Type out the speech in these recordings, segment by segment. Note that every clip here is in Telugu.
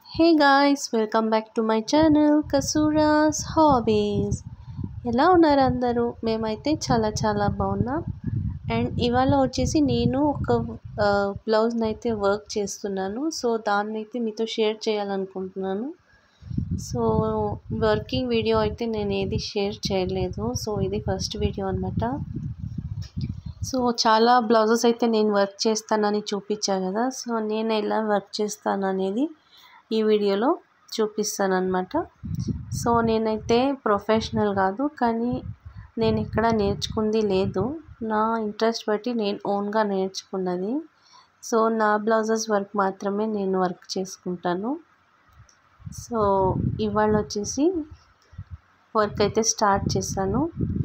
hey guys welcome back to my channel కసూరాస్ హాబీస్ ఎలా ఉన్నారు అందరూ మేమైతే చాలా చాలా బాగున్నాం అండ్ ఇవాళ వచ్చేసి నేను ఒక బ్లౌజ్ని అయితే వర్క్ చేస్తున్నాను సో దాన్ని అయితే మీతో షేర్ చేయాలనుకుంటున్నాను సో వర్కింగ్ వీడియో అయితే నేను ఏది షేర్ చేయలేదు సో ఇది ఫస్ట్ వీడియో అనమాట సో చాలా బ్లౌజెస్ అయితే నేను వర్క్ చేస్తానని చూపించా కదా సో నేను ఎలా వర్క్ చేస్తాను అనేది ఈ వీడియోలో చూపిస్తాను అనమాట సో నేనైతే ప్రొఫెషనల్ కాదు కానీ నేను ఎక్కడ నేర్చుకుంది లేదు నా ఇంట్రెస్ట్ బట్టి నేను ఓన్గా నేర్చుకున్నది సో నా బ్లౌజెస్ వర్క్ మాత్రమే నేను వర్క్ చేసుకుంటాను సో ఇవాళ వచ్చేసి వర్క్ అయితే స్టార్ట్ చేశాను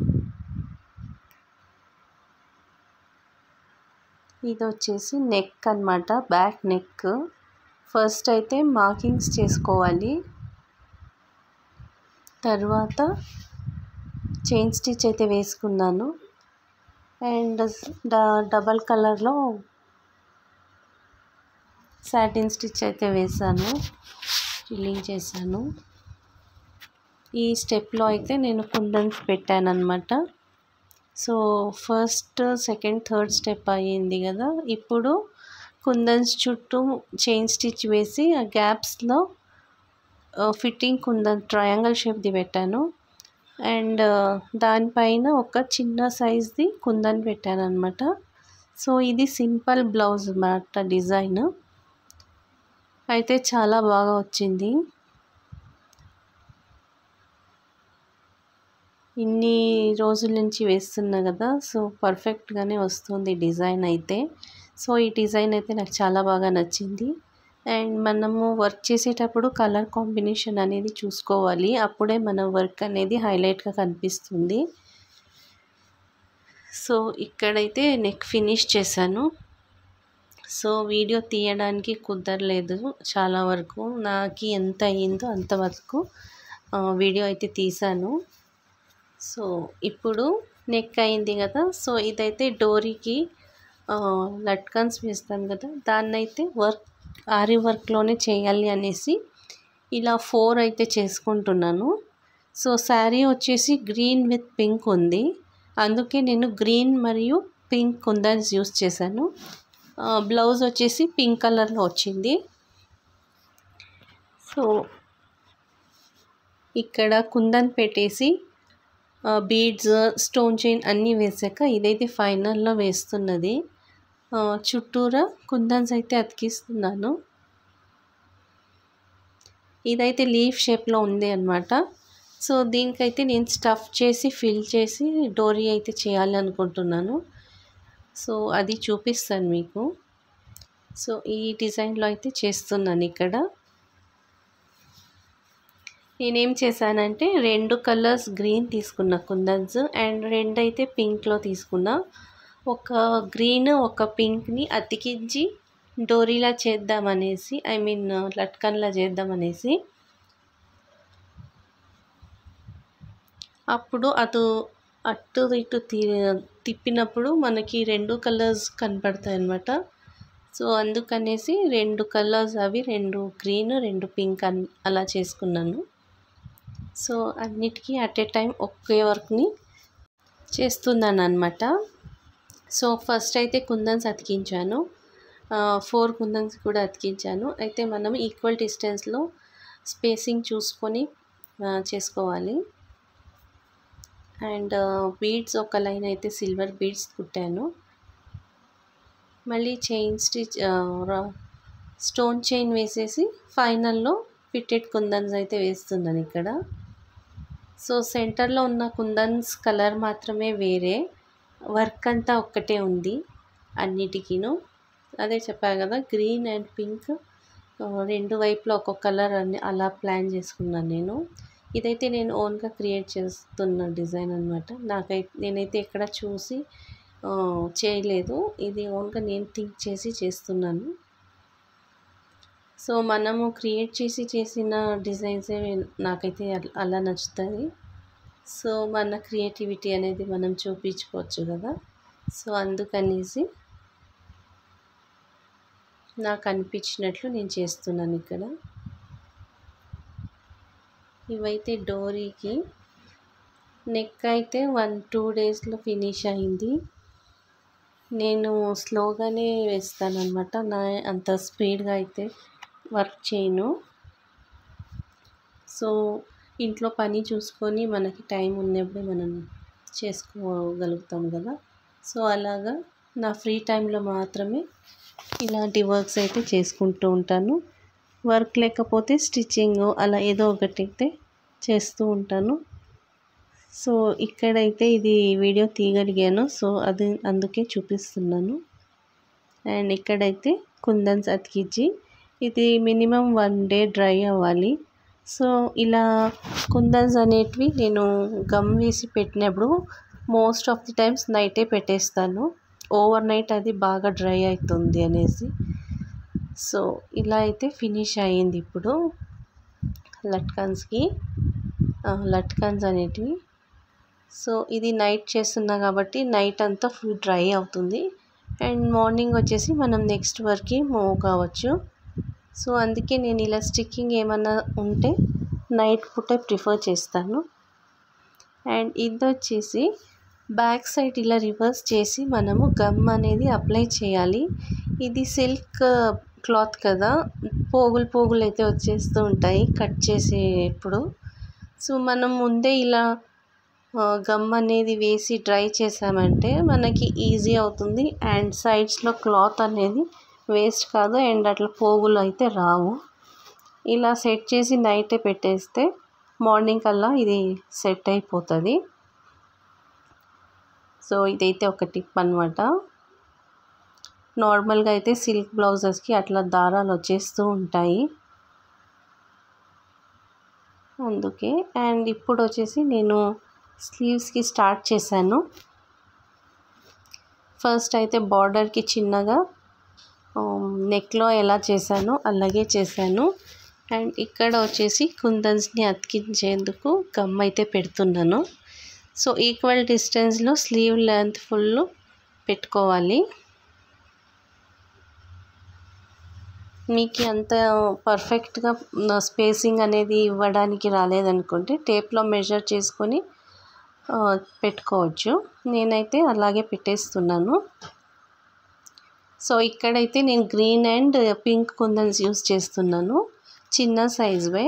ఇది వచ్చేసి నెక్ అనమాట బ్యాక్ నెక్ ఫస్ట్ అయితే మార్కింగ్స్ చేసుకోవాలి తర్వాత చైన్ స్టిచ్ అయితే వేసుకున్నాను అండ్ డబల్ కలర్లో సాటిన్ స్టిచ్ అయితే వేసాను ఫిల్లింగ్ చేశాను ఈ స్టెప్లో అయితే నేను కుందన్స్ పెట్టాను అనమాట so first second third step అయ్యింది కదా ఇప్పుడు కుందన్స్ చుట్టూ చైన్ స్టిచ్ వేసి ఆ గ్యాప్స్లో ఫిట్టింగ్ కుందన్ ట్రయాంగిల్ షేప్ది పెట్టాను అండ్ దానిపైన ఒక చిన్న సైజ్ది కుందన్ పెట్టాను అనమాట సో ఇది సింపుల్ బ్లౌజ్ అన్నమాట డిజైన్ అయితే చాలా బాగా వచ్చింది ఇన్ని రోజుల నుంచి వేస్తున్నా కదా సో పర్ఫెక్ట్గానే వస్తుంది డిజైన్ అయితే సో ఈ డిజైన్ అయితే నాకు చాలా బాగా నచ్చింది అండ్ మనము వర్క్ చేసేటప్పుడు కలర్ కాంబినేషన్ అనేది చూసుకోవాలి అప్పుడే మన వర్క్ అనేది హైలైట్గా కనిపిస్తుంది సో ఇక్కడైతే నెక్ ఫినిష్ చేశాను సో వీడియో తీయడానికి కుదరలేదు చాలా వరకు నాకు ఎంత అయ్యిందో అంతవరకు వీడియో అయితే తీసాను సో ఇప్పుడు నెక్ అయింది కదా సో ఇదైతే డోరీకి లట్కన్స్ వేస్తాం కదా దాన్ని అయితే వర్క్ ఆరి వర్క్లోనే చేయాలి అనేసి ఇలా ఫోర్ అయితే చేసుకుంటున్నాను సో శారీ వచ్చేసి గ్రీన్ విత్ పింక్ ఉంది అందుకే నేను గ్రీన్ మరియు పింక్ కుందన్స్ యూస్ చేశాను బ్లౌజ్ వచ్చేసి పింక్ కలర్లో వచ్చింది సో ఇక్కడ కుందన్ పెట్టేసి బీడ్స్ స్టోన్ చైన్ అన్నీ వేసాక ఇదైతే ఫైనల్లో వేస్తున్నది చుట్టూరా కుందన్స్ అయితే అతికిస్తున్నాను ఇదైతే లీఫ్ షేప్లో ఉంది అనమాట సో దీనికైతే నేను స్టఫ్ చేసి ఫిల్ చేసి డోరీ అయితే చేయాలి అనుకుంటున్నాను సో అది చూపిస్తాను మీకు సో ఈ డిజైన్లో అయితే చేస్తున్నాను ఇక్కడ నేనేం చేశానంటే రెండు కలర్స్ గ్రీన్ తీసుకున్న కుందన్స్ అండ్ రెండు అయితే పింక్లో తీసుకున్నా ఒక గ్రీన్ ఒక పింక్ని అతికించి డోరీలా చేద్దామనేసి ఐ మీన్ లట్కన్లా చేద్దామనేసి అప్పుడు అటు అటు ఇటు తిప్పినప్పుడు మనకి రెండు కలర్స్ కనపడతాయి అన్నమాట సో అందుకనేసి రెండు కలర్స్ అవి రెండు గ్రీన్ రెండు పింక్ అన్ అలా చేసుకున్నాను సో అన్నిటికీ అట్ ఏ టైం ఒకే వర్క్ని చేస్తున్నాను అనమాట సో ఫస్ట్ అయితే కుందన్స్ అతికించాను ఫోర్ కుందన్స్ కూడా అతికించాను అయితే మనం ఈక్వల్ డిస్టెన్స్లో స్పేసింగ్ చూసుకొని చేసుకోవాలి అండ్ బీడ్స్ ఒక లైన్ అయితే సిల్వర్ బీడ్స్ కుట్టాను మళ్ళీ చైన్ స్టిచ్ స్టోన్ చైన్ వేసేసి ఫైనల్లో ఫిట్టెడ్ కుందన్స్ అయితే వేస్తున్నాను ఇక్కడ సో సెంటర్లో ఉన్న కుందన్స్ కలర్ మాత్రమే వేరే వర్క్ అంతా ఒక్కటే ఉంది అన్నిటికీను అదే చెప్పాను కదా గ్రీన్ అండ్ పింక్ రెండు వైపులో ఒక్కొక్క కలర్ అని అలా ప్లాన్ చేసుకున్నాను నేను ఇదైతే నేను ఓన్గా క్రియేట్ చేస్తున్న డిజైన్ అనమాట నాకైతే నేనైతే ఎక్కడ చూసి చేయలేదు ఇది ఓన్గా నేను థింక్ చేసి చేస్తున్నాను సో మనము క్రియేట్ చేసి చేసిన డిజైన్సే నాకైతే అలా నచ్చుతుంది సో మన క్రియేటివిటీ అనేది మనం చూపించుకోవచ్చు కదా సో అందుకనేసి నాకు అనిపించినట్లు నేను చేస్తున్నాను ఇక్కడ ఇవైతే డోరీకి నెక్ అయితే వన్ టూ డేస్లో ఫినిష్ అయింది నేను స్లోగానే వేస్తాను అనమాట నా అంత స్పీడ్గా అయితే వర్క్ చేయను సో ఇంట్లో పని చూసుకొని మనకి టైం ఉన్నప్పుడే మనం చేసుకోగలుగుతాం కదా సో అలాగా నా ఫ్రీ టైంలో మాత్రమే ఇలాంటి వర్క్స్ అయితే చేసుకుంటూ ఉంటాను వర్క్ లేకపోతే స్టిచ్చింగ్ అలా ఏదో ఒకటి అయితే చేస్తూ ఉంటాను సో ఇక్కడైతే ఇది వీడియో తీయగలిగాను సో అది అందుకే చూపిస్తున్నాను అండ్ ఇక్కడైతే కుందన్స్ అతికించి ఇది మినిమం వన్ డే డ్రై అవ్వాలి సో ఇలా కుందన్స్ అనేటివి నేను గమ్ వేసి పెట్టినప్పుడు మోస్ట్ ఆఫ్ ది టైమ్స్ నైటే పెట్టేస్తాను ఓవర్ నైట్ అది బాగా డ్రై అవుతుంది అనేసి సో ఇలా అయితే ఫినిష్ అయ్యింది ఇప్పుడు లట్కన్స్కి లట్కన్స్ అనేటివి సో ఇది నైట్ చేస్తున్నా కాబట్టి నైట్ అంతా ఫుల్ డ్రై అవుతుంది అండ్ మార్నింగ్ వచ్చేసి మనం నెక్స్ట్ వర్క్కి మూవ్ కావచ్చు సో అందుకే నేను ఇలా స్టిక్కింగ్ ఏమన్నా ఉంటే నైట్ పూట ప్రిఫర్ చేస్తాను అండ్ ఇది వచ్చేసి బ్యాక్ సైడ్ ఇలా రివర్స్ చేసి మనము గమ్ అనేది అప్లై చేయాలి ఇది సిల్క్ క్లాత్ కదా పోగులు పోగులు అయితే వచ్చేస్తూ ఉంటాయి కట్ చేసేప్పుడు సో మనం ముందే ఇలా గమ్ అనేది వేసి డ్రై చేసామంటే మనకి ఈజీ అవుతుంది అండ్ సైడ్స్లో క్లాత్ అనేది వేస్ట్ కాదు అండ్ అట్లా పోగులు అయితే రావు ఇలా సెట్ చేసి నైటే పెట్టేస్తే మార్నింగ్ కల్లా ఇది సెట్ అయిపోతుంది సో ఇదైతే ఒక టిప్ అనమాట నార్మల్గా అయితే సిల్క్ బ్లౌజెస్కి అట్లా దారాలు వచ్చేస్తూ ఉంటాయి అందుకే అండ్ ఇప్పుడు వచ్చేసి నేను స్లీవ్స్కి స్టార్ట్ చేశాను ఫస్ట్ అయితే బార్డర్కి చిన్నగా నెక్లో ఎలా చేశానో అలాగే చేశాను అండ్ ఇక్కడ వచ్చేసి కుందన్స్ని అతికించేందుకు గమ్ అయితే పెడుతున్నాను సో ఈక్వల్ డిస్టెన్స్లో స్లీవ్ లెంత్ ఫుల్ పెట్టుకోవాలి మీకు అంత పర్ఫెక్ట్గా స్పేసింగ్ అనేది ఇవ్వడానికి రాలేదనుకుంటే టేప్లో మెజర్ చేసుకొని పెట్టుకోవచ్చు నేనైతే అలాగే పెట్టేస్తున్నాను సో ఇక్కడైతే నేను green and pink kundans use చేస్తున్నాను చిన్న సైజువే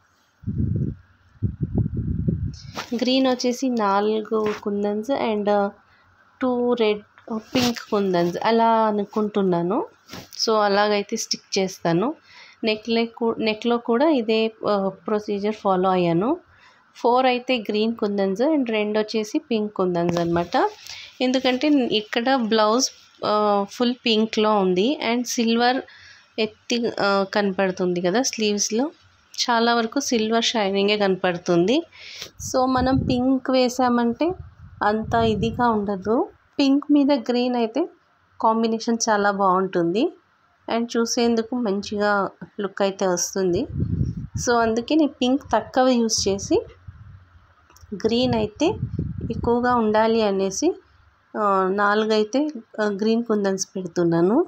గ్రీన్ వచ్చేసి నాలుగు kundans and two red pink kundans అలా అనుకుంటున్నాను సో అలాగైతే స్టిక్ చేస్తాను నెక్లే నెక్లో కూడా ఇదే ప్రొసీజర్ ఫాలో అయ్యాను ఫోర్ అయితే గ్రీన్ కుందన్స్ అండ్ రెండు వచ్చేసి పింక్ కుందన్స్ అనమాట ఎందుకంటే ఇక్కడ బ్లౌజ్ ఫుల్ పింక్లో ఉంది అండ్ సిల్వర్ ఎత్తి కనపడుతుంది కదా స్లీవ్స్లో చాలా వరకు సిల్వర్ షైనింగే కనపడుతుంది సో మనం పింక్ వేసామంటే అంత ఇదిగా ఉండదు పింక్ మీద గ్రీన్ అయితే కాంబినేషన్ చాలా బాగుంటుంది అండ్ చూసేందుకు మంచిగా లుక్ అయితే వస్తుంది సో అందుకే నేను పింక్ తక్కువ యూస్ చేసి గ్రీన్ అయితే ఎక్కువగా ఉండాలి అనేసి నాలుగైతే గ్రీన్ కుందన్స్ పెడుతున్నాను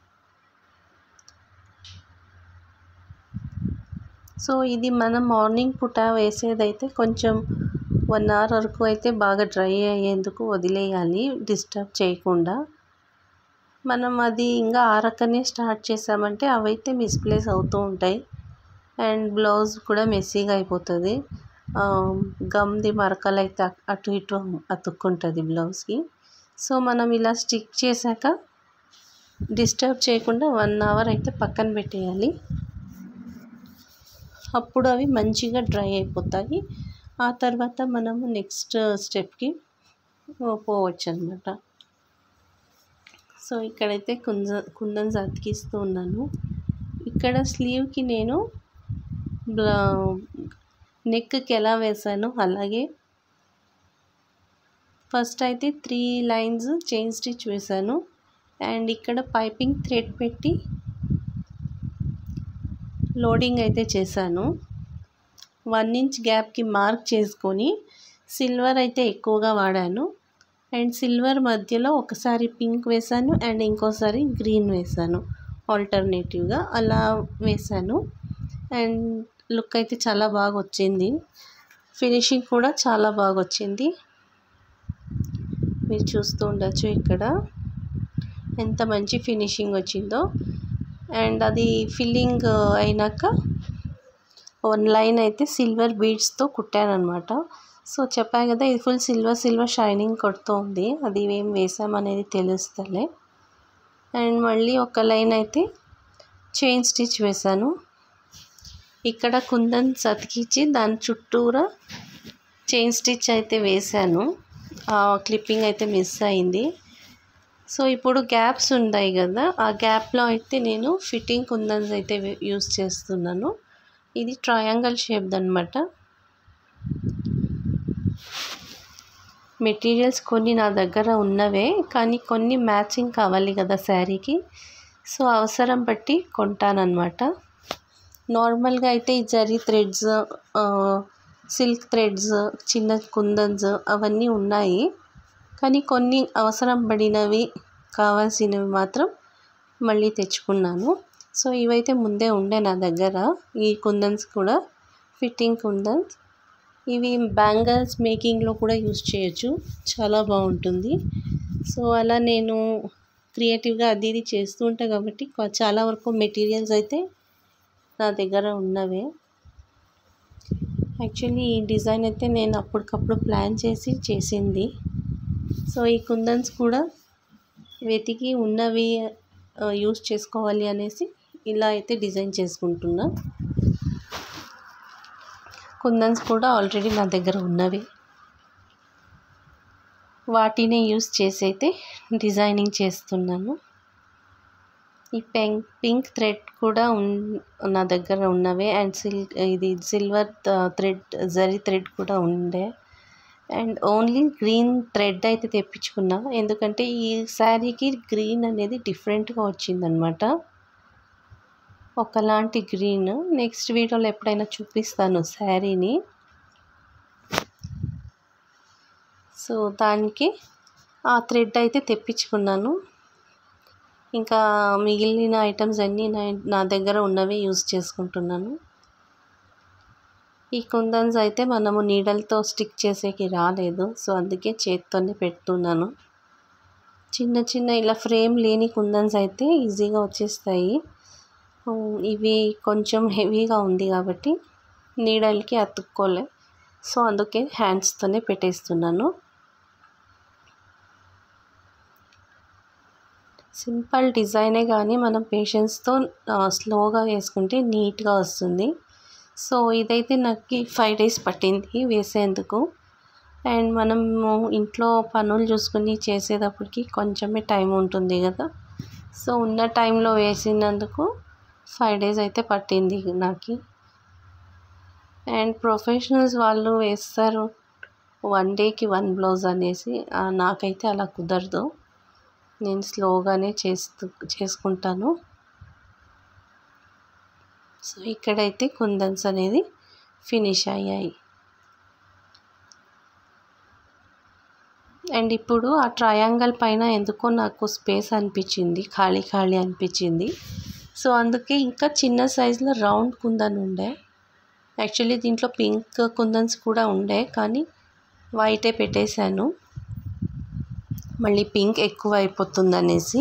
సో ఇది మనం మార్నింగ్ పూట వేసేదైతే కొంచెం వన్ అవర్ వరకు అయితే బాగా డ్రై అయ్యేందుకు వదిలేయాలి డిస్టర్బ్ చేయకుండా మనం అది ఇంకా ఆరకనే స్టార్ట్ చేసామంటే అవైతే మిస్ప్లేస్ అవుతూ ఉంటాయి అండ్ బ్లౌజ్ కూడా మెస్సీగా అయిపోతుంది గమ్ది మరకలు అయితే అటు ఇటు అతుక్కుంటుంది బ్లౌజ్కి సో మనం ఇలా స్టిక్ చేశాక డిస్టర్బ్ చేయకుండా వన్ అవర్ అయితే పక్కన పెట్టేయాలి అప్పుడు అవి మంచిగా డ్రై అయిపోతాయి ఆ తర్వాత మనము నెక్స్ట్ స్టెప్కి పోవచ్చు అనమాట సో ఇక్కడైతే కుంద కుందన్స్ అతికిస్తూ ఉన్నాను ఇక్కడ స్లీవ్కి నేను నెక్కి ఎలా వేసానో అలాగే ఫస్ట్ అయితే త్రీ లైన్స్ చైన్ స్టిచ్ వేసాను అండ్ ఇక్కడ పైపింగ్ థ్రెడ్ పెట్టి లోడింగ్ అయితే చేశాను వన్ ఇంచ్ గ్యాప్కి మార్క్ చేసుకొని సిల్వర్ అయితే ఎక్కువగా వాడాను అండ్ సిల్వర్ మధ్యలో ఒకసారి పింక్ వేసాను అండ్ ఇంకోసారి గ్రీన్ వేసాను ఆల్టర్నేటివ్గా అలా వేసాను అండ్ లుక్ అయితే చాలా బాగా వచ్చింది ఫినిషింగ్ కూడా చాలా బాగా వచ్చింది మీరు చూస్తూ ఉండొచ్చు ఇక్కడ ఎంత మంచి ఫినిషింగ్ వచ్చిందో అండ్ అది ఫిల్లింగ్ అయినాక వన్ లైన్ అయితే సిల్వర్ బీడ్స్తో కుట్టానమాట సో చెప్పాను కదా ఇది ఫుల్ సిల్వర్ సిల్వర్ షైనింగ్ కొడుతోంది అది ఏం వేసామనేది తెలుస్తలే అండ్ మళ్ళీ ఒక లైన్ అయితే చైన్ స్టిచ్ వేశాను ఇక్కడ కుందన్ సతికిచ్చి దాని చుట్టూరా చైన్ స్టిచ్ అయితే వేశాను క్లిప్పింగ్ అయితే మిస్ అయింది సో ఇప్పుడు గ్యాప్స్ ఉన్నాయి కదా ఆ గ్యాప్లో అయితే నేను ఫిట్టింగ్ కుందన్స్ అయితే యూస్ చేస్తున్నాను ఇది ట్రయాంగల్ షేప్ది అనమాట మెటీరియల్స్ కొన్ని నా దగ్గర ఉన్నవే కానీ కొన్ని మ్యాచింగ్ కావాలి కదా శారీకి సో అవసరం బట్టి కొంటానన్నమాట నార్మల్గా అయితే ఈ జరీ థ్రెడ్స్ సిల్క్ థ్రెడ్స్ చిన్న కుందన్స్ అవన్నీ ఉన్నాయి కానీ కొన్ని అవసరం పడినవి కావాల్సినవి మాత్రం మళ్ళీ తెచ్చుకున్నాను సో ఇవైతే ముందే ఉండే నా దగ్గర ఈ కుందన్స్ కూడా ఫిట్టింగ్ కుందన్స్ ఇవి బ్యాంగిల్స్ మేకింగ్లో కూడా యూస్ చేయొచ్చు చాలా బాగుంటుంది సో అలా నేను క్రియేటివ్గా అది ఇది చేస్తూ ఉంటాను కాబట్టి చాలా వరకు మెటీరియల్స్ అయితే నా దగ్గర ఉన్నవే యాక్చువల్లీ ఈ డిజైన్ అయితే నేను అప్పటికప్పుడు ప్లాన్ చేసి చేసింది సో ఈ కుందన్స్ కూడా వెతికి ఉన్నవి యూస్ చేసుకోవాలి అనేసి ఇలా అయితే డిజైన్ చేసుకుంటున్నా కుందన్స్ కూడా ఆల్రెడీ నా దగ్గర ఉన్నవి వాటిని యూస్ చేసి అయితే డిజైనింగ్ చేస్తున్నాను ఈ పెంక్ పింక్ థ్రెడ్ కూడా ఉన్ నా దగ్గర ఉన్నవే అండ్ సిల్క్ ఇది సిల్వర్ థ్రెడ్ జరీ థ్రెడ్ కూడా ఉండే అండ్ ఓన్లీ గ్రీన్ థ్రెడ్ అయితే తెప్పించుకున్నా ఎందుకంటే ఈ శారీకి గ్రీన్ అనేది డిఫరెంట్గా వచ్చిందనమాట ఒకలాంటి గ్రీన్ నెక్స్ట్ వీడియోలో ఎప్పుడైనా చూపిస్తాను శారీని సో దానికి ఆ థ్రెడ్ అయితే తెప్పించుకున్నాను ఇంకా మిగిలిన ఐటమ్స్ అన్నీ నా నా దగ్గర ఉన్నవి యూజ్ చేసుకుంటున్నాను ఈ కుందన్స్ అయితే మనము నీడలతో స్టిక్ చేసేకి రాలేదు సో అందుకే చేత్తోనే పెడుతున్నాను చిన్న చిన్న ఇలా ఫ్రేమ్ లేని కుందన్స్ అయితే ఈజీగా వచ్చేస్తాయి ఇవి కొంచెం హెవీగా ఉంది కాబట్టి నీడలకి అతుక్కోలే సో అందుకే హ్యాండ్స్తోనే పెట్టేస్తున్నాను సింపుల్ డిజైనే కానీ మనం పేషెన్స్తో స్లోగా వేసుకుంటే నీట్గా వస్తుంది సో ఇదైతే నాకు ఫైవ్ డేస్ పట్టింది వేసేందుకు అండ్ మనము ఇంట్లో పనులు చూసుకుని చేసేటప్పటికి కొంచెమే టైం ఉంటుంది కదా సో ఉన్న టైంలో వేసినందుకు ఫైవ్ డేస్ అయితే పట్టింది నాకు అండ్ ప్రొఫెషనల్స్ వాళ్ళు వేస్తారు వన్ డేకి వన్ బ్లౌజ్ అనేసి నాకైతే అలా కుదరదు నేను స్లోగానే చేస్తూ చేసుకుంటాను సో ఇక్కడైతే కుందన్స్ అనేది ఫినిష్ అయ్యాయి అండ్ ఇప్పుడు ఆ ట్రయాంగల్ పైన ఎందుకో నాకు స్పేస్ అనిపించింది ఖాళీ ఖాళీ అనిపించింది సో అందుకే ఇంకా చిన్న సైజులో రౌండ్ కుందన్ ఉండే యాక్చువల్లీ దీంట్లో పింక్ కుందన్స్ కూడా ఉండే కానీ వైటే పెట్టేశాను మళ్ళీ పింక్ ఎక్కువ అయిపోతుంది అనేసి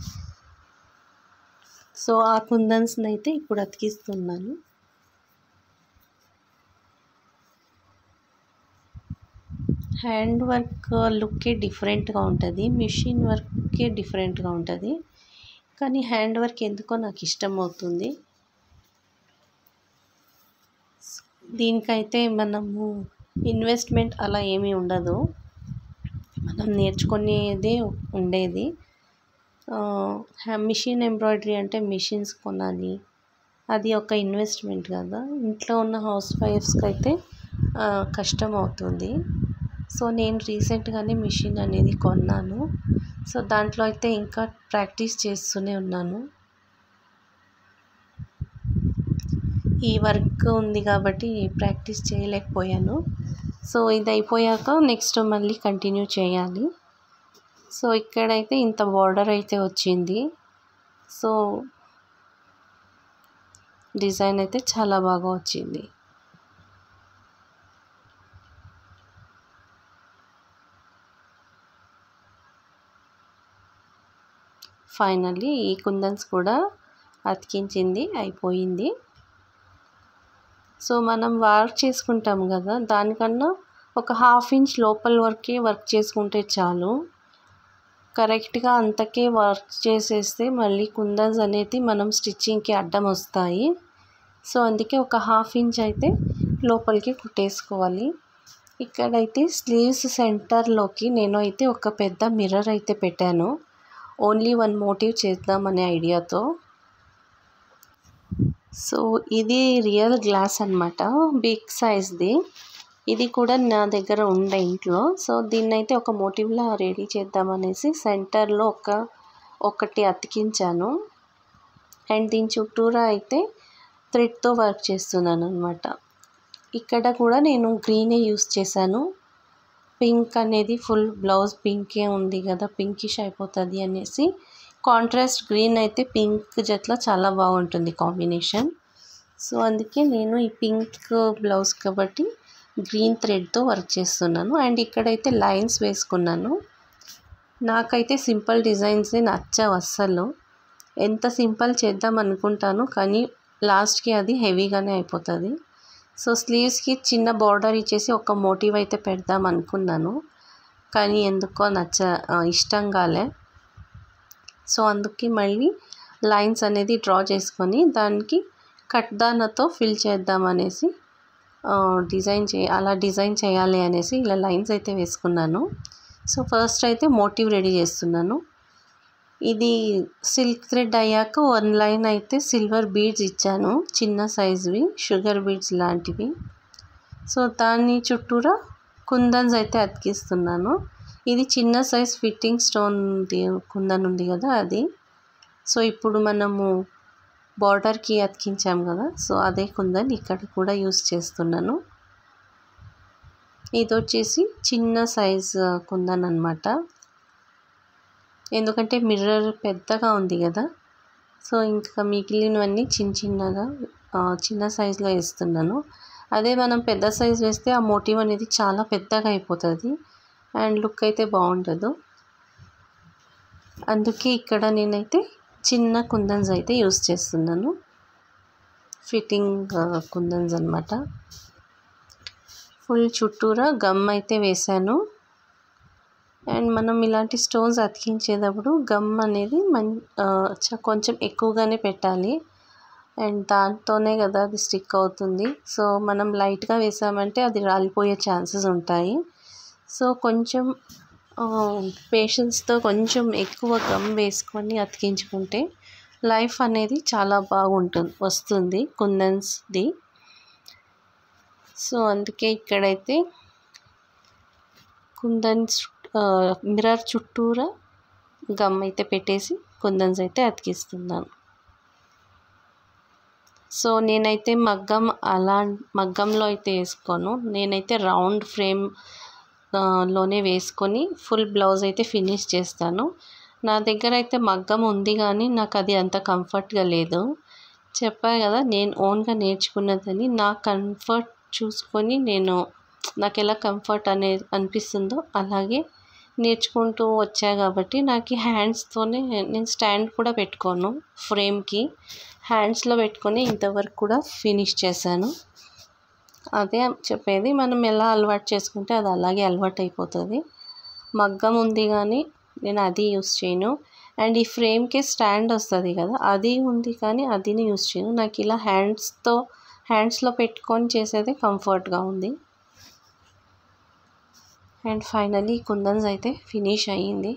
సో ఆ కుందన్స్ని అయితే ఇప్పుడు అతికిస్తున్నాను హ్యాండ్ వర్క్ లుక్కే డిఫరెంట్గా ఉంటుంది మిషన్ వర్కే డిఫరెంట్గా ఉంటుంది కానీ హ్యాండ్ వర్క్ ఎందుకో నాకు ఇష్టం అవుతుంది దీనికైతే మనము ఇన్వెస్ట్మెంట్ అలా ఏమీ ఉండదు మనం నేర్చుకునేదే ఉండేది మిషన్ ఎంబ్రాయిడరీ అంటే మిషన్స్ కొనాలి అది ఒక ఇన్వెస్ట్మెంట్ కదా ఇంట్లో ఉన్న హౌస్ వైఫ్స్కి అయితే కష్టం అవుతుంది సో నేను రీసెంట్గానే మిషన్ అనేది కొన్నాను సో దాంట్లో అయితే ఇంకా ప్రాక్టీస్ చేస్తూనే ఉన్నాను ఈ వర్క్ ఉంది కాబట్టి ప్రాక్టీస్ చేయలేకపోయాను సో ఇది అయిపోయాక నెక్స్ట్ మళ్ళీ కంటిన్యూ చేయాలి సో ఇక్కడైతే ఇంత బార్డర్ అయితే వచ్చింది సో డిజైన్ అయితే చాలా బాగా వచ్చింది ఫైనల్లీ ఈ కుందన్స్ కూడా అతికించింది అయిపోయింది సో మనం వర్క్ చేసుకుంటాం కదా దానికన్నా ఒక హాఫ్ ఇంచ్ లోపల వరకే వర్క్ చేసుకుంటే చాలు కరెక్ట్గా అంతకే వర్క్ చేసేస్తే మళ్ళీ కుందన్స్ అనేది మనం స్టిచ్చింగ్కి అడ్డం వస్తాయి సో అందుకే ఒక హాఫ్ ఇంచ్ అయితే లోపలికి కుట్టేసుకోవాలి ఇక్కడైతే స్లీవ్స్ సెంటర్లోకి నేను అయితే ఒక పెద్ద మిర్రర్ అయితే పెట్టాను ఓన్లీ వన్ మోటివ్ చేద్దామనే ఐడియాతో సో ఇది రియల్ గ్లాస్ అనమాట బిగ్ సైజ్ది ఇది కూడా నా దగ్గర ఉండే ఇంట్లో సో దీన్ని అయితే ఒక మోటివ్లా రెడీ చేద్దామనేసి సెంటర్లో ఒక ఒకటి అతికించాను అండ్ దీని చుట్టూరా అయితే థ్రెడ్తో వర్క్ చేస్తున్నాను అనమాట ఇక్కడ కూడా నేను గ్రీనే యూస్ చేశాను పింక్ అనేది ఫుల్ బ్లౌజ్ పింకే ఉంది కదా పింకిష్ అయిపోతుంది అనేసి కాంట్రాస్ట్ గ్రీన్ అయితే పింక్ జట్లో చాలా బాగుంటుంది కాంబినేషన్ సో అందుకే నేను ఈ పింక్ బ్లౌజ్ కాబట్టి గ్రీన్ థ్రెడ్తో వర్క్ చేస్తున్నాను అండ్ ఇక్కడైతే లైన్స్ వేసుకున్నాను నాకైతే సింపుల్ డిజైన్సే నచ్చవు అస్సలు ఎంత సింపుల్ చేద్దాం అనుకుంటాను కానీ లాస్ట్కి అది హెవీగానే అయిపోతుంది సో స్లీవ్స్కి చిన్న బార్డర్ ఇచ్చేసి ఒక మోటివ్ అయితే పెడదాం అనుకున్నాను కానీ ఎందుకో నచ్చ ఇష్టం కాలే సో అందుకే మళ్ళీ లైన్స్ అనేది డ్రా చేసుకొని దానికి కట్దానతో ఫిల్ చేద్దాం అనేసి డిజైన్ చే అలా డిజైన్ చేయాలి అనేసి ఇలా లైన్స్ అయితే వేసుకున్నాను సో ఫస్ట్ అయితే మోటివ్ రెడీ చేస్తున్నాను ఇది సిల్క్ థ్రెడ్ అయ్యాక వన్ లైన్ అయితే సిల్వర్ బీడ్స్ ఇచ్చాను చిన్న సైజువి షుగర్ బీడ్స్ లాంటివి సో దాని చుట్టూరా కుందన్స్ అయితే అతికిస్తున్నాను ఇది చిన్న సైజ్ ఫిట్టింగ్ స్టోన్ కుందన్ ఉంది కదా అది సో ఇప్పుడు మనము బార్డర్కి అతికించాం కదా సో అదే కుందన్ ఇక్కడ కూడా యూస్ చేస్తున్నాను ఇది వచ్చేసి చిన్న సైజ్ కుందన్ అనమాట ఎందుకంటే మిర్రర్ పెద్దగా ఉంది కదా సో ఇంకా మిగిలినవన్నీ చిన్న చిన్నగా చిన్న సైజులో వేస్తున్నాను అదే మనం పెద్ద సైజ్ వేస్తే ఆ మోటివ్ అనేది చాలా పెద్దగా అయిపోతుంది అండ్ లుక్ అయితే బాగుండదు అందుకే ఇక్కడ నేనైతే చిన్న కుందన్స్ అయితే యూస్ చేస్తున్నాను ఫిట్టింగ్ కుందన్స్ అనమాట ఫుల్ చుట్టూరా గమ్ అయితే వేసాను అండ్ మనం ఇలాంటి స్టోన్స్ అతికించేటప్పుడు గమ్ అనేది మన్ కొంచెం ఎక్కువగానే పెట్టాలి అండ్ దాంతోనే కదా అది స్టిక్ అవుతుంది సో మనం లైట్గా వేసామంటే అది రాలిపోయే ఛాన్సెస్ ఉంటాయి సో కొంచెం పేషెన్స్తో కొంచెం ఎక్కువ గమ్ వేసుకొని అతికించుకుంటే లైఫ్ అనేది చాలా బాగుంటుంది వస్తుంది కుందన్స్ది సో అందుకే ఇక్కడైతే కుందన్స్ మిర్రర్ చుట్టూరా గమ్ అయితే పెట్టేసి కుందన్స్ అయితే అతికిస్తున్నాను సో నేనైతే మగ్గం అలా మగ్గంలో అయితే వేసుకోను నేనైతే రౌండ్ ఫ్రేమ్ లోనే వేసుకొని ఫుల్ బ్లౌజ్ అయితే ఫినిష్ చేస్తాను నా దగ్గర అయితే మగ్గం ఉంది కానీ నాకు అది అంత కంఫర్ట్గా లేదు చెప్పా కదా నేను ఓన్గా నేర్చుకున్నదని నా కంఫర్ట్ చూసుకొని నేను నాకు ఎలా కంఫర్ట్ అనేది అనిపిస్తుందో అలాగే నేర్చుకుంటూ వచ్చా కాబట్టి నాకు హ్యాండ్స్తోనే నేను స్టాండ్ కూడా పెట్టుకోను ఫ్రేమ్కి హ్యాండ్స్లో పెట్టుకొని ఇంతవరకు కూడా ఫినిష్ చేశాను అదే చెప్పేది మనం ఎలా అలవాటు చేసుకుంటే అది అలాగే అలవాటు అయిపోతుంది మగ్గం ఉంది కానీ నేను అది యూస్ చేయను అండ్ ఈ ఫ్రేమ్కి స్టాండ్ వస్తుంది కదా అది ఉంది కానీ అదిని యూస్ చేయను నాకు ఇలా హ్యాండ్స్తో హ్యాండ్స్లో పెట్టుకొని చేసేది కంఫర్ట్గా ఉంది అండ్ ఫైనలీ కుందన్స్ అయితే ఫినిష్ అయ్యింది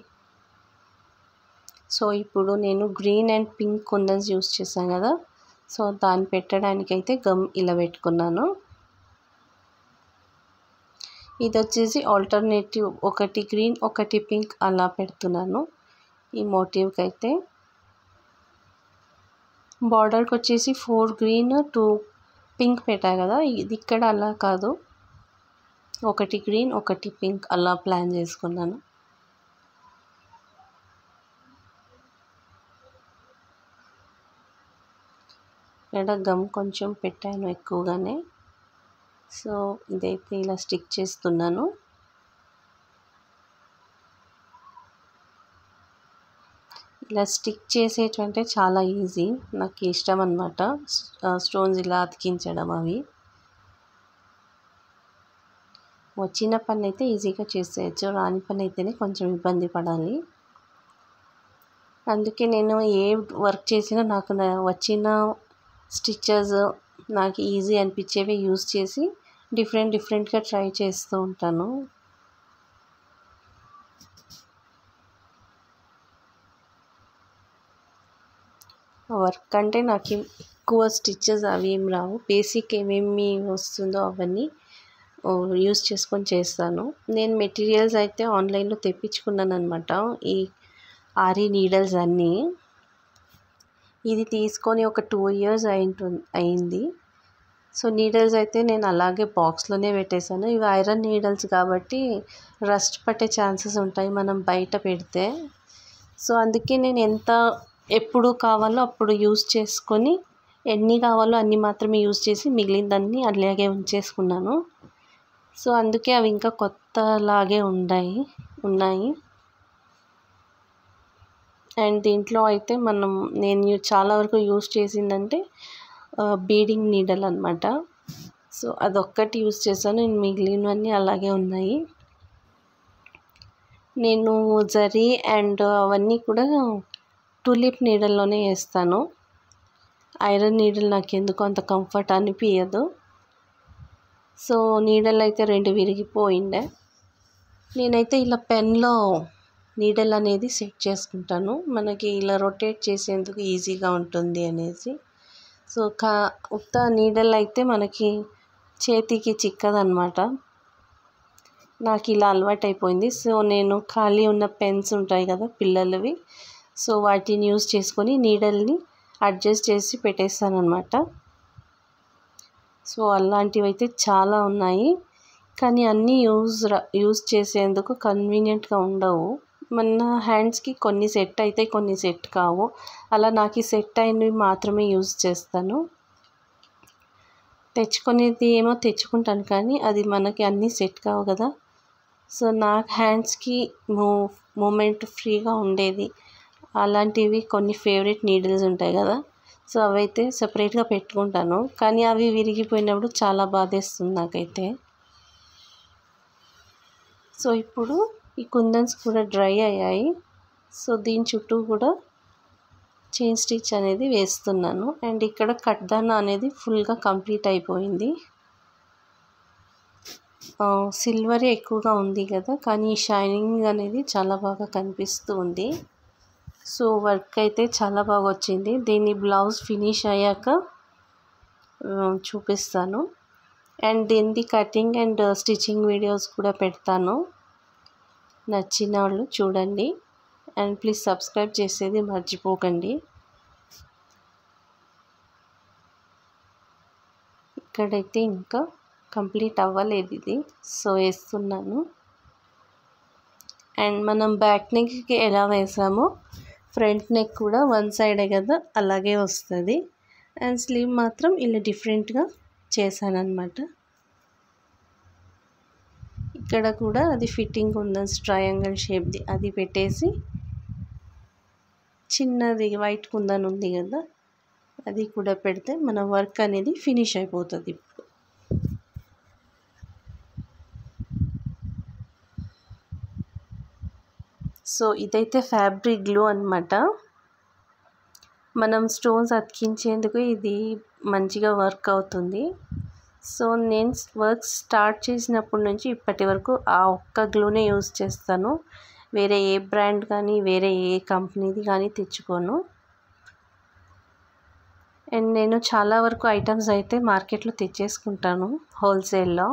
సో ఇప్పుడు నేను green and pink kundans use చేశాను కదా సో దాన్ని పెట్టడానికి అయితే గమ్ ఇలా పెట్టుకున్నాను ఇది వచ్చేసి ఆల్టర్నేటివ్ ఒకటి గ్రీన్ ఒకటి పింక్ అలా పెడుతున్నాను ఈ మోటివ్కి అయితే బార్డర్కి వచ్చేసి ఫోర్ గ్రీన్ టూ పింక్ పెట్టా కదా ఇది ఇక్కడ అలా కాదు ఒకటి గ్రీన్ ఒకటి పింక్ అలా ప్లాన్ చేసుకున్నాను ఇక్కడ గమ్ కొంచెం పెట్టాను ఎక్కువగానే సో ఇదైతే ఇలా స్టిక్ చేస్తున్నాను ఇలా స్టిక్ చేసేటంటే చాలా ఈజీ నాకు ఇష్టం అనమాట స్టోన్స్ ఇలా అతికించడం అవి వచ్చిన పని అయితే ఈజీగా చేసేయచ్చు రాని పని అయితేనే కొంచెం ఇబ్బంది పడాలి అందుకే నేను ఏ వర్క్ చేసినా నాకు వచ్చిన స్టిచెస్ నాకు ఈజీ అనిపించేవి యూస్ చేసి డిఫరెంట్ డిఫరెంట్గా ట్రై చేస్తూ ఉంటాను వర్క్ అంటే నాకు ఎక్కువ స్టిచెస్ అవి ఏం రావు బేసిక్ ఏమేమి వస్తుందో అవన్నీ యూస్ చేసుకొని చేస్తాను నేను మెటీరియల్స్ అయితే ఆన్లైన్లో తెప్పించుకున్నాను అనమాట ఈ ఆరి నీడల్స్ అన్నీ ఇది తీసుకొని ఒక టూ ఇయర్స్ అయింటు అయింది సో నీడల్స్ అయితే నేను అలాగే బాక్స్లోనే పెట్టేశాను ఇవి ఐరన్ నీడల్స్ కాబట్టి రస్ట్ పట్టే ఛాన్సెస్ ఉంటాయి మనం బయట పెడితే సో అందుకే నేను ఎంత ఎప్పుడు కావాలో అప్పుడు యూస్ చేసుకొని ఎన్ని కావాలో అన్ని మాత్రమే యూస్ చేసి మిగిలిందన్నీ అలాగే ఉంచేసుకున్నాను సో అందుకే అవి ఇంకా కొత్తలాగే ఉన్నాయి ఉన్నాయి అండ్ దీంట్లో అయితే మనం నేను చాలా వరకు యూస్ చేసిందంటే బీడింగ్ నీడల్ అనమాట సో అదొక్కటి యూస్ చేశాను మిగిలినవన్నీ అలాగే ఉన్నాయి నేను జరీ అండ్ అవన్నీ కూడా టూలిప్ నీడల్లోనే వేస్తాను ఐరన్ నీడల్ నాకు ఎందుకు అంత కంఫర్ట్ అనిపించదు సో నీడల్ అయితే రెండు విరిగిపోయిండే నేనైతే ఇలా పెన్లో నీడల్ అనేది సెట్ చేసుకుంటాను మనకి ఇలా రొటేట్ చేసేందుకు ఈజీగా ఉంటుంది అనేసి సో కా ఉత్త నీడల్ అయితే మనకి చేతికి చిక్కదనమాట నాకు ఇలా అలవాటు అయిపోయింది సో నేను ఖాళీ ఉన్న పెన్స్ ఉంటాయి కదా పిల్లలవి సో వాటిని యూస్ చేసుకొని నీడల్ని అడ్జస్ట్ చేసి పెట్టేస్తాను అనమాట సో అలాంటివి అయితే చాలా ఉన్నాయి కానీ అన్నీ యూజ్ యూజ్ చేసేందుకు కన్వీనియంట్గా ఉండవు మన హ్యాండ్స్కి కొన్ని సెట్ అవుతాయి కొన్ని సెట్ కావు అలా నాకు ఈ సెట్ అయినవి మాత్రమే యూజ్ చేస్తాను తెచ్చుకునేది ఏమో తెచ్చుకుంటాను కానీ అది మనకి అన్నీ సెట్ కావు కదా సో నాకు హ్యాండ్స్కి మూ మూమెంట్ ఫ్రీగా ఉండేది అలాంటివి కొన్ని ఫేవరెట్ నీడిల్స్ ఉంటాయి కదా సో అవైతే సపరేట్గా పెట్టుకుంటాను కానీ అవి విరిగిపోయినప్పుడు చాలా బాధేస్తుంది నాకైతే సో ఇప్పుడు ఈ కుందన్స్ కూడా డ్రై అయ్యాయి సో దీని చుట్టూ కూడా చైన్ స్టిచ్ అనేది వేస్తున్నాను అండ్ ఇక్కడ కట్దాన అనేది ఫుల్గా కంప్లీట్ అయిపోయింది సిల్వరే ఎక్కువగా ఉంది కదా కానీ షైనింగ్ అనేది చాలా బాగా కనిపిస్తూ ఉంది సో వర్క్ అయితే చాలా బాగా వచ్చింది దీని బ్లౌజ్ ఫినిష్ అయ్యాక చూపిస్తాను అండ్ దీనిది కటింగ్ అండ్ స్టిచ్చింగ్ వీడియోస్ కూడా పెడతాను నచ్చిన వాళ్ళు చూడండి అండ్ ప్లీజ్ సబ్స్క్రైబ్ చేసేది మర్చిపోకండి ఇక్కడైతే ఇంకా కంప్లీట్ అవ్వలేదు ఇది సో వేస్తున్నాను అండ్ మనం బ్యాక్ నెక్కి ఎలా వేసామో ఫ్రంట్ నెక్ కూడా వన్ సైడే కదా అలాగే వస్తుంది అండ్ స్లీవ్ మాత్రం ఇలా డిఫరెంట్గా చేశానమాట ఇక్కడ కూడా అది ఫిట్టింగ్ ఉందని ట్రయాంగిల్ షేప్ది అది పెట్టేసి చిన్నది వైట్ కుందన్ ఉంది కదా అది కూడా పెడితే మన వర్క్ అనేది ఫినిష్ అయిపోతుంది ఇప్పుడు సో ఇదైతే ఫ్యాబ్రిక్ గ్లూ అనమాట మనం స్టోన్స్ అతికించేందుకు ఇది మంచిగా వర్క్ అవుతుంది సో నేను వర్క్ స్టార్ట్ చేసినప్పటి నుంచి ఇప్పటి వరకు ఆ ఒక్క గ్లూనే యూస్ చేస్తాను వేరే ఏ బ్రాండ్ కానీ వేరే ఏ కంపెనీది కానీ తెచ్చుకోను అండ్ నేను చాలా వరకు ఐటమ్స్ అయితే మార్కెట్లో తెచ్చేసుకుంటాను హోల్సేల్లో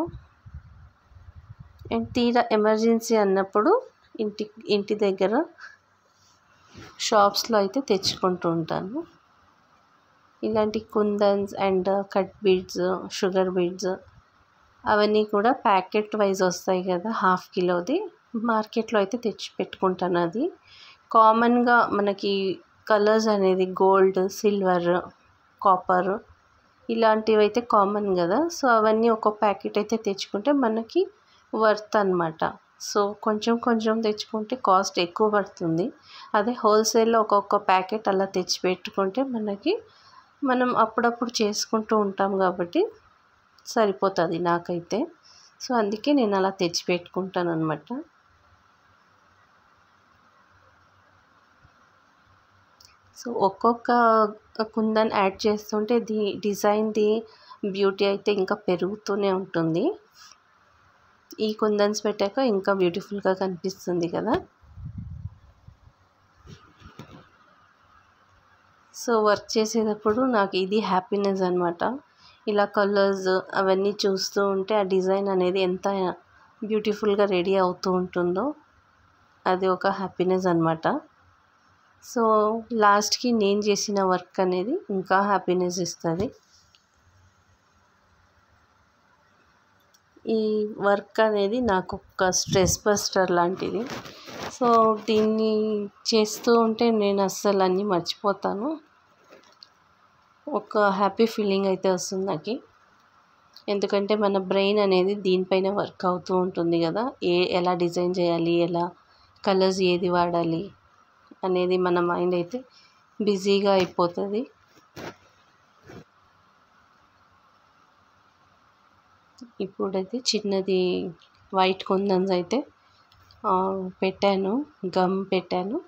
అండ్ తీరా ఎమర్జెన్సీ అన్నప్పుడు ఇంటి ఇంటి దగ్గర షాప్స్లో అయితే తెచ్చుకుంటూ ఉంటాను ఇలాంటి kundans and cut beads sugar beads అవన్నీ కూడా ప్యాకెట్ వైజ్ వస్తాయి కదా హాఫ్ కిలోది మార్కెట్లో అయితే తెచ్చి పెట్టుకుంటాను అది కామన్గా మనకి కలర్స్ అనేది గోల్డ్ సిల్వర్ కాపర్ ఇలాంటివి అయితే కామన్ కదా సో అవన్నీ ఒక ప్యాకెట్ అయితే తెచ్చుకుంటే మనకి వర్త్ అనమాట సో కొంచెం కొంచెం తెచ్చుకుంటే కాస్ట్ ఎక్కువ పడుతుంది అదే హోల్సేల్లో ఒక్కొక్క ప్యాకెట్ అలా తెచ్చి పెట్టుకుంటే మనకి మనం అప్పుడప్పుడు చేసుకుంటూ ఉంటాం కాబట్టి సరిపోతుంది నాకైతే సో అందుకే నేను అలా తెచ్చి పెట్టుకుంటాను అనమాట సో ఒక్కొక్క కుందన్ యాడ్ చేస్తుంటే ది డిజైన్ది బ్యూటీ అయితే ఇంకా పెరుగుతూనే ఉంటుంది ఈ కుందన్స్ పెట్టాక ఇంకా బ్యూటిఫుల్గా కనిపిస్తుంది కదా సో వర్క్ చేసేటప్పుడు నాకు ఇది హ్యాపీనెస్ అనమాట ఇలా కలర్స్ అవన్నీ చూస్తూ ఉంటే ఆ డిజైన్ అనేది ఎంత బ్యూటిఫుల్గా రెడీ అవుతూ ఉంటుందో అది ఒక హ్యాపీనెస్ అనమాట సో లాస్ట్కి నేను చేసిన వర్క్ అనేది ఇంకా హ్యాపీనెస్ ఇస్తుంది ఈ వర్క్ అనేది నాకు ఒక స్ట్రెస్ బస్టర్ లాంటిది సో దీన్ని చేస్తూ ఉంటే నేను అస్సలు అన్నీ మర్చిపోతాను ఒక హ్యాపీ ఫీలింగ్ అయితే వస్తుంది నాకు ఎందుకంటే మన బ్రెయిన్ అనేది దీనిపైన వర్క్ అవుతూ ఉంటుంది కదా ఏ ఎలా డిజైన్ చేయాలి ఎలా కలర్స్ ఏది వాడాలి అనేది మన మైండ్ అయితే బిజీగా అయిపోతుంది ఇప్పుడైతే చిన్నది వైట్ కుందన్స్ అయితే పెట్టాను గమ్ పెట్టాను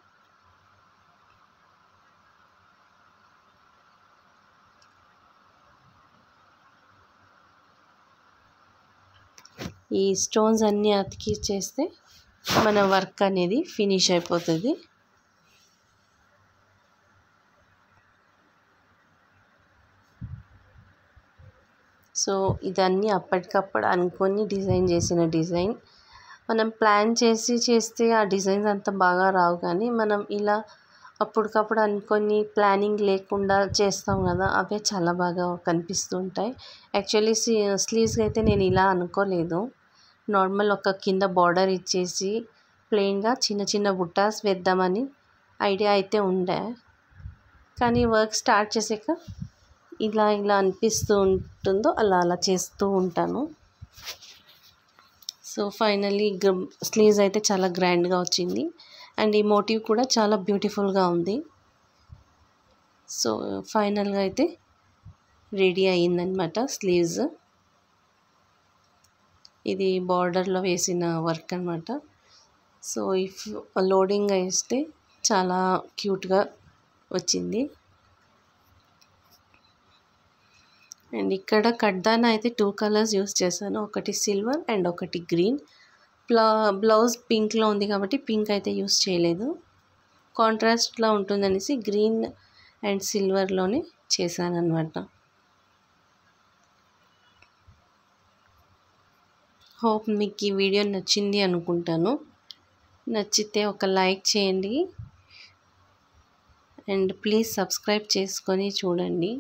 ఈ స్టోన్స్ అన్నీ అతికిచ్చేస్తే మన వర్క్ అనేది ఫినిష్ అయిపోతుంది సో ఇదన్నీ అప్పటికప్పుడు అనుకొని డిజైన్ చేసిన డిజైన్ మనం ప్లాన్ చేసి చేస్తే ఆ డిజైన్స్ అంత బాగా రావు కానీ మనం ఇలా అప్పటికప్పుడు అనుకొని ప్లానింగ్ లేకుండా చేస్తాం కదా అవే చాలా బాగా కనిపిస్తూ ఉంటాయి యాక్చువల్లీ స్లీవ్స్కి అయితే నేను ఇలా అనుకోలేదు నార్మల్ ఒక కింద బార్డర్ ఇచ్చేసి ప్లెయిన్గా చిన్న చిన్న బుట్టాస్ వేద్దామని ఐడియా అయితే ఉండే కానీ వర్క్ స్టార్ట్ చేసాక ఇలా ఇలా అనిపిస్తూ ఉంటుందో అలా అలా చేస్తూ ఉంటాను సో ఫైనలీ స్లీవ్స్ అయితే చాలా గ్రాండ్గా వచ్చింది అండ్ ఈ మోటివ్ కూడా చాలా బ్యూటిఫుల్గా ఉంది సో ఫైనల్గా అయితే రెడీ అయ్యిందనమాట స్లీవ్స్ ఇది బార్డర్లో వేసిన వర్క్ అనమాట సో ఇఫ్ లోడింగ్ వేస్తే చాలా క్యూట్గా వచ్చింది అండ్ ఇక్కడ కడ్దాన అయితే టూ కలర్స్ యూస్ చేశాను ఒకటి సిల్వర్ అండ్ ఒకటి గ్రీన్ ప్లా బ్లౌజ్ పింక్లో ఉంది కాబట్టి పింక్ అయితే యూస్ చేయలేదు కాంట్రాస్ట్లో ఉంటుందనేసి గ్రీన్ అండ్ సిల్వర్లోనే చేశాను అనమాట హోప్ మీకు ఈ వీడియో నచ్చింది అనుకుంటాను నచ్చితే ఒక లైక్ చేయండి అండ్ ప్లీజ్ సబ్స్క్రైబ్ చేసుకొని చూడండి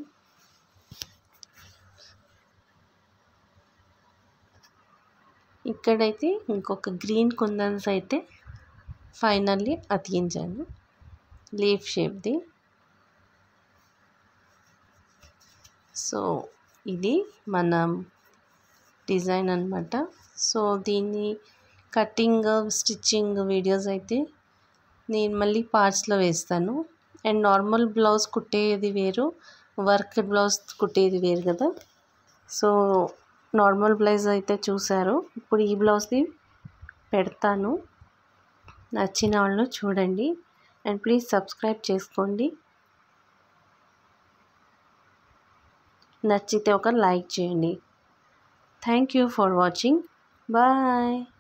ఇక్కడైతే ఇంకొక గ్రీన్ కుందన్స్ అయితే ఫైనల్లీ అతికించాను లీఫ్ షేప్ది సో ఇది మన డిజైన్ అనమాట సో దీన్ని కటింగ్ స్టిచ్చింగ్ వీడియోస్ అయితే నేను మళ్ళీ పార్ట్స్లో వేస్తాను అండ్ నార్మల్ బ్లౌజ్ కుట్టేది వేరు వర్క్ బ్లౌజ్ కుట్టేది వేరు కదా సో నార్మల్ బ్లౌజ్ అయితే చూసారు ఇప్పుడు ఈ బ్లౌజ్ది పెడతాను నచ్చిన వాళ్ళు చూడండి అండ్ ప్లీజ్ సబ్స్క్రైబ్ చేసుకోండి నచ్చితే ఒక లైక్ చేయండి thank you for watching bye